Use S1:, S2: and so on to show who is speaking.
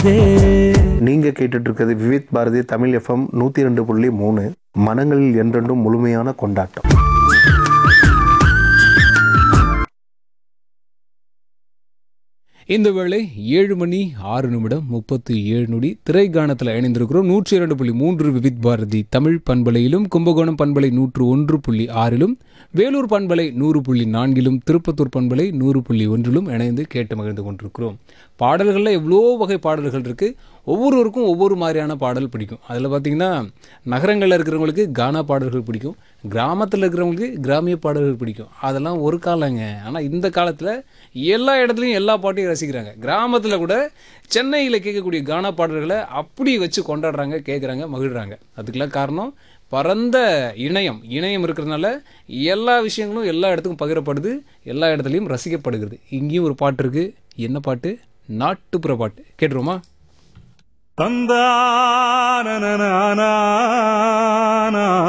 S1: நீங்க கேட்டுட்டு இருக்கிறது விவித் பாரதி தமிழ் எஃப்எம் நூத்தி ரெண்டு புள்ளி மூணு மனங்களில் என்றென்றும் முழுமையான கொண்டாட்டம்
S2: இந்த வேளை ஏழு மணி ஆறு நிமிடம் முப்பத்தி ஏழு நொடி திரைக்காணத்தில் இணைந்திருக்கிறோம் நூற்றி இரண்டு புள்ளி மூன்று விவித் பாரதி தமிழ் பண்பலையிலும் கும்பகோணம் பண்பலை நூற்று ஒன்று புள்ளி ஆறிலும் வேலூர் பண்பலை நூறு புள்ளி நான்கிலும் திருப்பத்தூர் பண்பலை நூறு புள்ளி ஒன்றிலும் இணைந்து கேட்டு மகிழ்ந்து கொண்டிருக்கிறோம் பாடல்களில் எவ்வளோ வகை பாடல்கள் இருக்குது ஒவ்வொருவருக்கும் ஒவ்வொரு மாதிரியான பாடல் பிடிக்கும் அதில் பார்த்தீங்கன்னா நகரங்களில் இருக்கிறவங்களுக்கு கானா பாடல்கள் பிடிக்கும் கிராமத்தில் இருக்கிறவங்களுக்கு கிராமிய பாடல்கள் பிடிக்கும் அதெல்லாம் ஒரு காலங்க ஆனால் இந்த காலத்தில் எல்லா இடத்துலையும் எல்லா பாட்டையும் ரசிக்கிறாங்க கிராமத்தில் கூட சென்னையில் கேட்கக்கூடிய கானா பாடல்களை அப்படி வச்சு கொண்டாடுறாங்க கேட்குறாங்க மகிழ்றாங்க அதுக்கெல்லாம் காரணம் பரந்த இணையம் இணையம் இருக்கிறதுனால எல்லா விஷயங்களும் எல்லா இடத்துக்கும் பகிரப்படுது எல்லா இடத்துலையும் ரசிக்கப்படுகிறது இங்கேயும் ஒரு பாட்டு இருக்குது என்ன பாட்டு நாட்டுப்புற பாட்டு கேட்டுருவோமா
S3: தந்தான